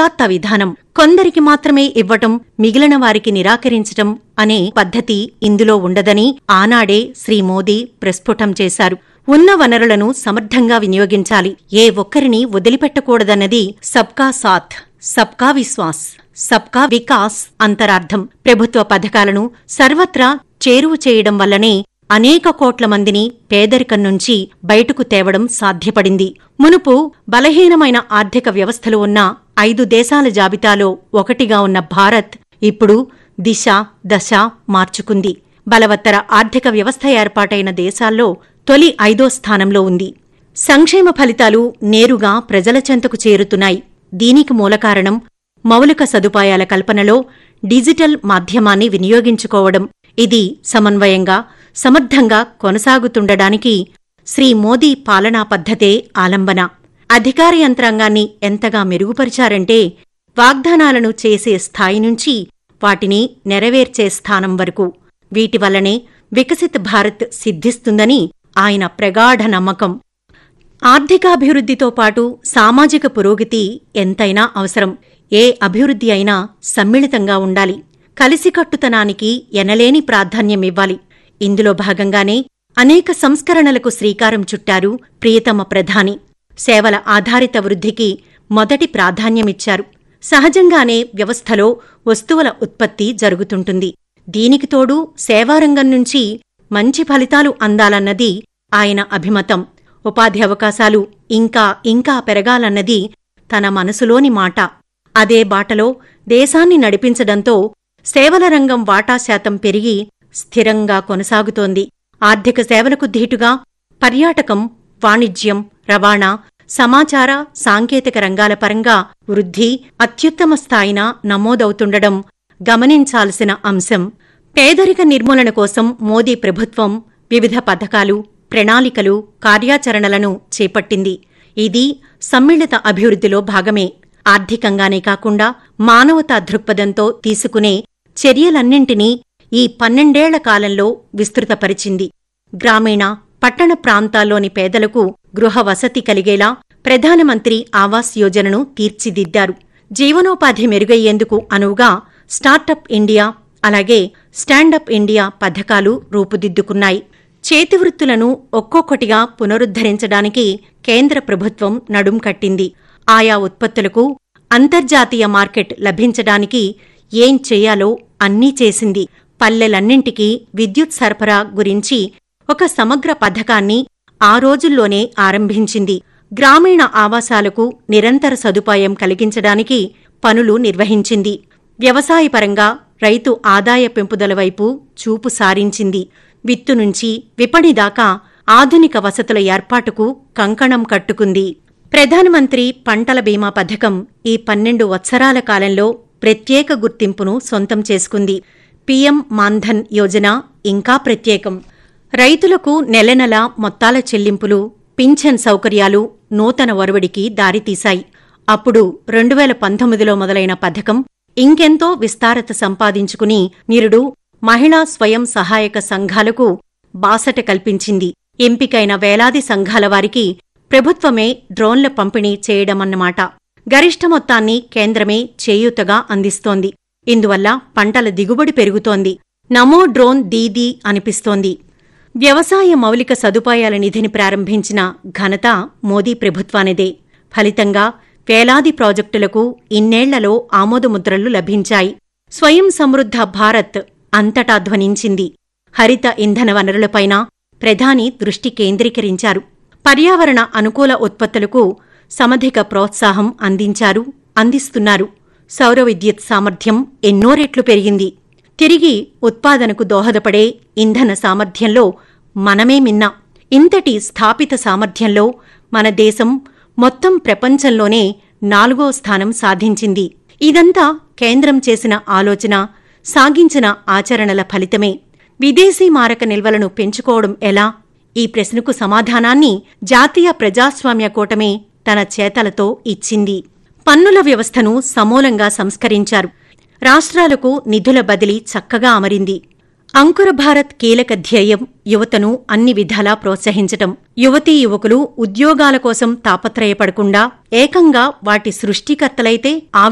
ఉదాత్త విధానం కొందరికి మాత్రమే ఇవ్వటం మిగిలిన వారికి నిరాకరించటం అనే పద్ధతి ఇందులో ఉండదని ఆనాడే శ్రీ మోదీ ప్రస్ఫుటం చేశారు ఉన్న వనరులను సమర్థంగా వినియోగించాలి ఏ ఒక్కరిని వదిలిపెట్టకూడదన్నది సబ్కా సాథ్ సబ్కా విశ్వాస్ సబ్కా వికాస్ అంతరార్థం ప్రభుత్వ పథకాలను సర్వత్రా చేరువ చేయడం వల్లనే అనేక కోట్ల మందిని పేదరికం నుంచి బయటకు తేవడం సాధ్యపడింది మునుపు బలహీనమైన ఆర్థిక వ్యవస్థలు ఉన్న ఐదు దేశాల జాబితాలో ఒకటిగా ఉన్న భారత్ ఇప్పుడు దిశ దశ మార్చుకుంది బలవత్తర ఆర్థిక వ్యవస్థ ఏర్పాటైన దేశాల్లో తొలి ఐదో స్థానంలో ఉంది సంక్షేమ ఫలితాలు నేరుగా ప్రజల చెంతకు చేరుతున్నాయి దీనికి మూలకారణం మౌలిక సదుపాయాల కల్పనలో డిజిటల్ మాధ్యమాన్ని వినియోగించుకోవడం ఇది సమన్వయంగా సమర్థంగా కొనసాగుతుండడానికి శ్రీ మోదీ పాలనా పద్ధతే ఆలంబన అధికార యంత్రాంగాన్ని ఎంతగా మెరుగుపరిచారంటే వాగ్దానాలను చేసే స్థాయి నుంచి వాటిని నెరవేర్చే స్థానం వరకు వీటి వల్లనే వికసిత్ భారత్ సిద్ధిస్తుందని ఆయన ప్రగాఢ నమ్మకం ఆర్థికాభివృద్ధితో పాటు సామాజిక పురోగతి ఎంతైనా అవసరం ఏ అభివృద్ధి అయినా సమ్మిళితంగా ఉండాలి కలిసికట్టుతనానికి ఎనలేని ప్రాధాన్యమివ్వాలి ఇందులో భాగంగానే అనేక సంస్కరణలకు శ్రీకారం చుట్టారు ప్రియతమ ప్రధాని సేవల ఆధారిత వృద్ధికి మొదటి ప్రాధాన్యమిచ్చారు సహజంగానే వ్యవస్థలో వస్తువుల ఉత్పత్తి జరుగుతుంటుంది దీనికి తోడు సేవారంగం నుంచి మంచి ఫలితాలు అందాలన్నది ఆయన అభిమతం ఉపాధి అవకాశాలు ఇంకా ఇంకా పెరగాలన్నది తన మనసులోని మాట అదే బాటలో దేశాన్ని నడిపించడంతో సేవల రంగం వాటా శాతం పెరిగి స్థిరంగా కొనసాగుతోంది ఆర్థిక సేవలకు ధీటుగా పర్యాటకం వాణిజ్యం రవాణా సమాచార సాంకేతిక రంగాల పరంగా వృద్ధి అత్యుత్తమ స్థాయిన నమోదవుతుండడం గమనించాల్సిన అంశం పేదరిక నిర్మూలన కోసం మోదీ ప్రభుత్వం వివిధ పథకాలు ప్రణాళికలు కార్యాచరణలను చేపట్టింది ఇది సమ్మిళిత అభివృద్ధిలో భాగమే ఆర్థికంగానే కాకుండా మానవతా దృక్పథంతో తీసుకునే చర్యలన్నింటినీ ఈ పన్నెండేళ్ల కాలంలో విస్తృతపరిచింది గ్రామీణ పట్టణ ప్రాంతాల్లోని పేదలకు గృహ వసతి కలిగేలా ప్రధానమంత్రి ఆవాస్ యోజనను తీర్చిదిద్దారు జీవనోపాధి మెరుగయ్యేందుకు అనువుగా స్టార్టప్ ఇండియా అలాగే స్టాండప్ ఇండియా పథకాలు రూపుదిద్దుకున్నాయి చేతివృత్తులను ఒక్కొక్కటిగా పునరుద్ధరించడానికి కేంద్ర ప్రభుత్వం నడుం కట్టింది ఆయా ఉత్పత్తులకు అంతర్జాతీయ మార్కెట్ లభించడానికి ఏం చేయాలో అన్నీ చేసింది పల్లెలన్నింటికీ విద్యుత్ సరఫరా గురించి ఒక సమగ్ర పథకాన్ని ఆ రోజుల్లోనే ఆరంభించింది గ్రామీణ ఆవాసాలకు నిరంతర సదుపాయం కలిగించడానికి పనులు నిర్వహించింది వ్యవసాయపరంగా రైతు ఆదాయ పెంపుదల వైపు చూపు సారించింది విత్తు నుంచి విపణి దాకా ఆధునిక వసతుల ఏర్పాటుకు కంకణం కట్టుకుంది ప్రధానమంత్రి పంటల బీమా పథకం ఈ పన్నెండు వత్సరాల కాలంలో ప్రత్యేక గుర్తింపును సొంతం చేసుకుంది పీఎం మాన్ధన్ యోజన ఇంకా ప్రత్యేకం రైతులకు నెలనెలా మొత్తాల చెల్లింపులు పింఛన్ సౌకర్యాలు నూతన ఒరవడికి దారితీశాయి అప్పుడు రెండు వేల పంతొమ్మిదిలో మొదలైన పథకం ఇంకెంతో విస్తారత సంపాదించుకుని నిరుడు మహిళా స్వయం సహాయక సంఘాలకు బాసట కల్పించింది ఎంపికైన వేలాది సంఘాల వారికి ప్రభుత్వమే డ్రోన్ల పంపిణీ చేయడమన్నమాట గరిష్ట మొత్తాన్ని కేంద్రమే చేయూతగా అందిస్తోంది ఇందువల్ల పంటల దిగుబడి పెరుగుతోంది నమో డ్రోన్ దీదీ అనిపిస్తోంది వ్యవసాయ మౌలిక సదుపాయాల నిధిని ప్రారంభించిన ఘనత మోదీ ప్రభుత్వానిదే ఫలితంగా వేలాది ప్రాజెక్టులకు ఇన్నేళ్లలో ఆమోదముద్రలు లభించాయి స్వయం సమృద్ధ భారత్ అంతటా ధ్వనించింది హరిత ఇంధన వనరులపైన ప్రధాని దృష్టి కేంద్రీకరించారు పర్యావరణ అనుకూల ఉత్పత్తులకు సమధిక ప్రోత్సాహం అందించారు అందిస్తున్నారు సౌర విద్యుత్ సామర్థ్యం ఎన్నో రెట్లు పెరిగింది తిరిగి ఉత్పాదనకు దోహదపడే ఇంధన సామర్థ్యంలో మనమే మిన్నా ఇంతటి స్థాపిత సామర్థ్యంలో మన దేశం మొత్తం ప్రపంచంలోనే నాలుగో స్థానం సాధించింది ఇదంతా కేంద్రం చేసిన ఆలోచన సాగించిన ఆచరణల ఫలితమే విదేశీ మారక నిల్వలను పెంచుకోవడం ఎలా ఈ ప్రశ్నకు సమాధానాన్ని జాతీయ ప్రజాస్వామ్య కూటమే తన చేతలతో ఇచ్చింది పన్నుల వ్యవస్థను సమూలంగా సంస్కరించారు రాష్ట్రాలకు నిధుల బదిలీ చక్కగా అమరింది అంకుర భారత్ కీలక ధ్యేయం యువతను అన్ని విధాలా ప్రోత్సహించటం యువతీ యువకులు ఉద్యోగాల కోసం తాపత్రయపడకుండా ఏకంగా వాటి సృష్టికర్తలైతే ఆ